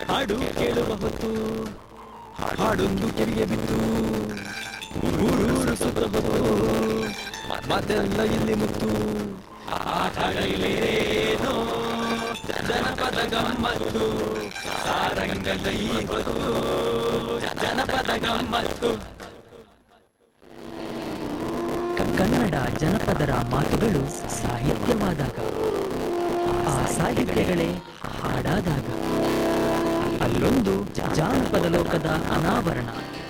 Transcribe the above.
ಹಾಡು ಕೇಳುವ ಹೊತ್ತು ಹಾಡೊಂದು ಕಿವಿಗೆ ಬಿತ್ತು ಊರೂರು ಸುತ್ತ ಹೊತ್ತು ಮಾತೆಲ್ಲ ಇಲ್ಲಿ ಮುತ್ತು ಆಟಗಳಿಲೇನೋ ಜನಪದ ಗಮ್ಮತ್ತು ಸಾರಂಗದ ಈ ಹೊತ್ತು ಜನಪದ ಗಮ್ಮತ್ತು ಕನ್ನಡ ಜನಪದರ ಮಾತುಗಳು ಸಾಹಿತ್ಯವಾದಾಗ ಆ ಸಾಹಿತ್ಯಗಳೇ ಹಾಡಾದಾಗ ಅಲ್ಲೊಂದು ಜಾನಪದ ಲೋಕದ ಅನಾವರಣ